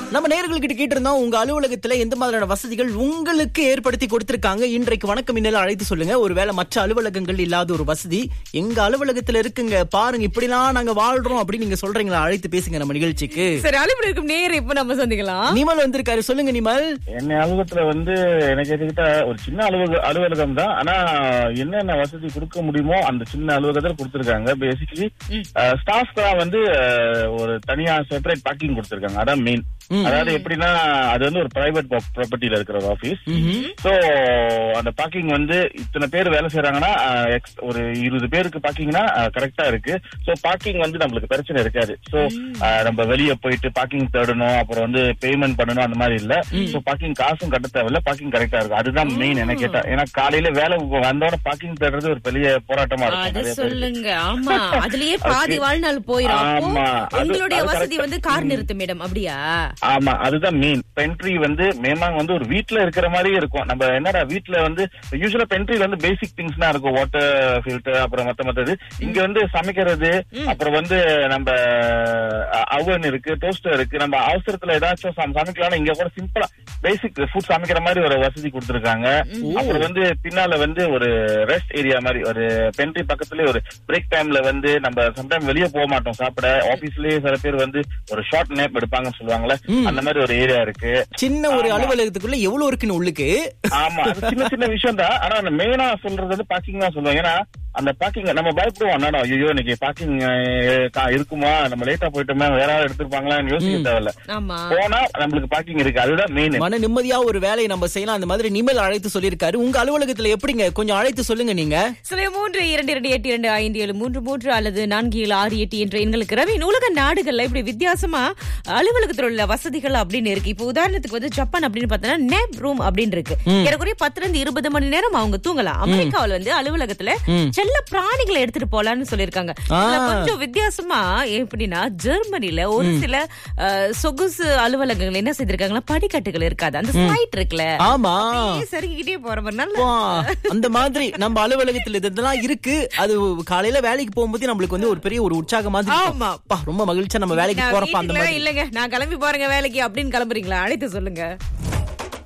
நம்ம நேர்கள் கிட்ட கேட்டிருந்தோம் உங்க அலுவலகத்துல எந்த மாதிரியான வசதிகள் உங்களுக்கு ஏற்படுத்தி கொடுத்திருக்காங்க இன்றைக்கு வணக்கம் மின்னல அழைத்து சொல்லுங்க ஒருவேளை மற்ற அலுவலகங்கள் இல்லாத ஒரு வசதி எங்க அலுவலகத்துல இருக்குங்க பாருங்க இப்படிலாம் நாங்க வாழ்றோம் அப்படின்னு நீங்க சொல்றீங்களா அழைத்து பேசுங்க நம்ம நிகழ்ச்சிக்கு சரி அலுவலகம் இருக்கும் நேரம் இப்ப நம்ம சந்திக்கலாம் நிமல் வந்திருக்காரு சொல்லுங்க நிமல் என்னை அலுவலகத்துல வந்து எனக்கு எடுத்துக்கிட்டா ஒரு சின்ன அலுவலக அலுவலகம் தான் ஆனா என்னென்ன வசதி கொடுக்க முடியுமோ அந்த சின்ன அலுவலகத்துல கொடுத்திருக்காங்க பேசிக்கலி ஸ்டாஃப்க்குலாம் வந்து அஹ், ஒரு தனியா செப்பரேட் பார்க்கிங் கொடுத்திருக்காங்க அதான் மெயின் அதாவது எப்படின்னா அது வந்து ஒரு பிரைவேட் ப்ராப்பர்ட்டில இருக்கிற ஒரு ஆபீஸ் சோ அந்த பார்க்கிங் வந்து இத்தனை பேர் வேலை செய்யறாங்கன்னா அஹ், ex- ஒரு இருபது பேருக்கு பார்க்கிங்னா கரெக்டா இருக்கு சோ பார்க்கிங் வந்து நம்மளுக்கு பிரச்சனை இருக்காது சோ நம்ம வெளிய போயிட்டு பார்க்கிங் தேடணும் அப்புறம் வந்து பேமெண்ட் பண்ணணும் அந்த மாதிரி இல்ல சோ பார்க்கிங் காசும் கட்ட தேவையில்ல பார்க்கிங் கரெக்டா இருக்கும் அதுதான் மெயின் என்ன கேட்டா ஏன்னா காலையில வேலை வந்தோட பார்க்கிங் தேடுறது ஒரு பெரிய போராட்டமா இருக்கும் அத நிறைய பேருக்கு. சொல்லுங்க ஆமா அதுலயே பாதி வாழ்நாள் போயிரும் அப்போ ஆமா, அது- உங்களுடைய அது வசதி correct. வந்து கார் நிறுத்தும் இடம் அப்படியா ஆமா அதுதான் மெயின் பென்ட்ரி வந்து மேமாங் வந்து ஒரு வீட்ல இருக்கிற மாதிரியே இருக்கும் நம்ம என்னடா வீட்ல வந்து யூஸ்வலா பென்ட்ரி வந்து பேசிக் திங்ஸ் தான் இருக்கும் வாட்டர் ஃபில்டர் அப்புறம் மத்த மத்தது இங்க வந்து சமைக்கிறது அப்புறம் வந்து நம்ம அவன் இருக்கு டோஸ்டர் இருக்கு நம்ம அவசரத்துல ஏதாச்சும் சம- சமைக்கலாம் இங்க கூட சிம்பிளா பேசிக் ஃபுட் சமைக்கிற மாதிரி ஒரு வசதி கொடுத்திருக்காங்க அப்புறம் வந்து பின்னால வந்து ஒரு ரெஸ்ட் ஏரியா மாதிரி ஒரு பென்ட்ரி பக்கத்துலயே ஒரு பிரேக் டைம்ல வந்து நம்ம சம்டைம் வெளியே போக மாட்டோம் சாப்பிட ஆபீஸ்லயே சில பேர் வந்து ஒரு ஷார்ட் நேப் எடுப்பாங்கன்னு சொல்லுவாங்கல்ல அந்த மாதிரி ஒரு ஏரியா இருக்கு சின்ன ஒரு அலுவலகத்துக்குள்ள எவ்வளவு இருக்குன்னு உள்ளுக்கு ஆமா அது சின்ன சின்ன விஷயம் தான் ஆனா அந்த மெயினா சொல்றது வந்து பார்க்கிங் தான் சொல்லுவோம் ஏன்னா அந்த பார்க்கிங் நம்ம பயப்படுவோம் என்னடா ஐயோ இன்னைக்கு பார்க்கிங் இருக்குமா நம்ம லேட்டா போயிட்டோமே வேற யாராவது எடுத்திருப்பாங்களான்னு யோசிக்க தேவையில்ல ஆமா போனா நம்மளுக்கு பார்க்கிங் இருக்கு அதுதான் மெயின் மன நிம்மதியா ஒரு வேலையை நம்ம செய்யலாம் அந்த மாதிரி நிமல் அழைத்து சொல்லியிருக்காரு உங்க அலுவலகத்துல எப்படிங்க கொஞ்சம் அழைத்து சொல்லுங்க நீங்க சில மூன்று இரண்டு இரண்டு எட்டு இரண்டு ஐந்து ஏழு மூன்று மூன்று அல்லது நான்கு ஏழு ஆறு எட்டு என்ற எண்களுக்கு ரவி உலக நாடுகள்ல இப்படி வித்தியாசமா அலுவலகத்தில் உள்ள வசதிகள் அப்படின்னு இருக்கு இப்போ உதாரணத்துக்கு வந்து ஜப்பான் அப்படின்னு பார்த்தோம்னா நேப் ரூம் அப்படின்னு இருக்கு ஏறக்குறைய பத்துல இருந்து இருபது மணி நேரம் அவங்க தூங்கலாம் அமெரிக்காவுல வந்து அலுவலகத்துல செல்ல பிராணிகளை எடுத்துட்டு போலாம்னு சொல்லிருக்காங்க இதுல கொஞ்சம் வித்தியாசமா எப்படின்னா ஜெர்மனில ஒரு சில அஹ், சொகுசு அலுவலகங்கள் என்ன செய்திருக்காங்கன்னா படிக்கட்டுகள் இருக்காது அந்த ஸ்லைட் இருக்குல்ல ஆமா அப்படியே சறுக்கிக்கிட்டே போற மாதிரி நல்லா வா, அந்த மாதிரி நம்ம அலுவலகத்துல இதெல்லாம் இருக்கு அது காலையில வேலைக்கு போகும்போது நம்மளுக்கு வந்து ஒரு பெரிய ஒரு உற்சாகம் மாதிரி இருக்கும். ஆமா. அப்பா, ரொம்ப மகிழ்ச்சியா நம்ம வேலைக்கு நான் போறப்ப அந்த வீட்டுக்குள்ள மாதிரி இல்லங்க நான் கிளம்பி போறேங்க வேலைக்கு அப்படின்னு கிளம்புறீங்களா அழைத்து சொல்லுங்க